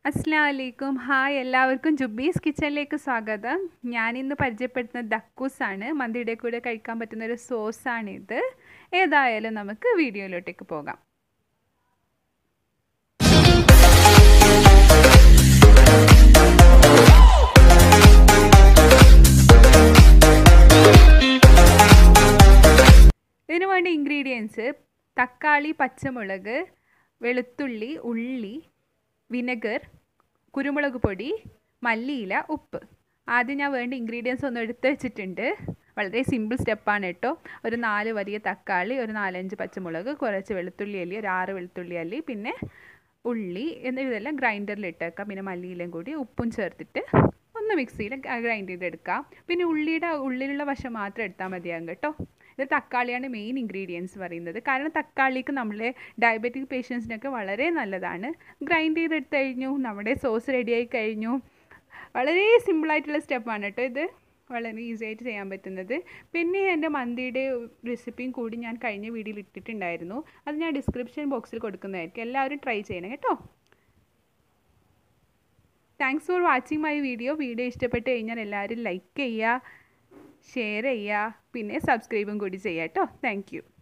അസ്സാം വലൈക്കും ഹായ് എല്ലാവർക്കും ജുബീസ് കിച്ചണിലേക്ക് സ്വാഗതം ഞാനിന്ന് പരിചയപ്പെടുത്തുന്നത് ദക്കൂസാണ് മന്തിയുടെ കൂടെ കഴിക്കാൻ പറ്റുന്ന ഒരു സോസാണിത് ഏതായാലും നമുക്ക് വീഡിയോയിലോട്ടേക്ക് പോകാം ഇതിനു വേണ്ട ഇൻഗ്രീഡിയൻസ് തക്കാളി പച്ചമുളക് വെളുത്തുള്ളി ഉള്ളി വിനെഗർ കുരുമുളക് പൊടി മല്ലിയില ഉപ്പ് ആദ്യം ഞാൻ വേണ്ട ഇൻഗ്രീഡിയൻസ് ഒന്ന് എടുത്ത് വെച്ചിട്ടുണ്ട് വളരെ സിമ്പിൾ സ്റ്റെപ്പാണ് കേട്ടോ ഒരു നാല് വലിയ തക്കാളി ഒരു നാലഞ്ച് പച്ചമുളക് കുറച്ച് വെളുത്തുള്ളി അല്ലി ഒരു ആറ് വെളുത്തുള്ളി അല്ലി പിന്നെ ഉള്ളി എന്നിവയെല്ലാം ഗ്രൈൻഡറിൽ ഇട്ടേക്കാം പിന്നെ മല്ലിയിലും കൂടി ഉപ്പും ചേർത്തിട്ട് ഒന്ന് മിക്സിയിൽ ഗ്രൈൻഡ് ചെയ്തെടുക്കാം പിന്നെ ഉള്ളിയുടെ ഉള്ളിലുള്ള വശം മാത്രം എടുത്താൽ മതിയാകും കേട്ടോ ഇത് തക്കാളിയാണ് മെയിൻ ഇൻഗ്രീഡിയൻസ് പറയുന്നത് കാരണം തക്കാളിക്ക് നമ്മളെ ഡയബറ്റിക് പേഷ്യൻസിനൊക്കെ വളരെ നല്ലതാണ് ഗ്രൈൻഡ് ചെയ്തെടുത്ത് കഴിഞ്ഞു നമ്മുടെ സോസ് റെഡിയായി കഴിഞ്ഞു വളരെ സിമ്പിളായിട്ടുള്ള സ്റ്റെപ്പാണ് കേട്ടോ ഇത് വളരെ ഈസി ആയിട്ട് ചെയ്യാൻ പറ്റുന്നത് പിന്നെ എൻ്റെ മന്തിയുടെ റെസിപ്പിയും കൂടി ഞാൻ കഴിഞ്ഞ വീഡിയോയിൽ ഇട്ടിട്ടുണ്ടായിരുന്നു അത് ഞാൻ ഡിസ്ക്രിപ്ഷൻ ബോക്സിൽ കൊടുക്കുന്നതായിരിക്കും എല്ലാവരും ട്രൈ ചെയ്യണം കേട്ടോ thanks for watching my video video ഇഷ്ടപ്പെട്ട് കഴിഞ്ഞാൽ എല്ലാവരും ലൈക്ക് ചെയ്യുക ഷെയർ ചെയ്യുക പിന്നെ സബ്സ്ക്രൈബും കൂടി ചെയ്യുക കേട്ടോ താങ്ക്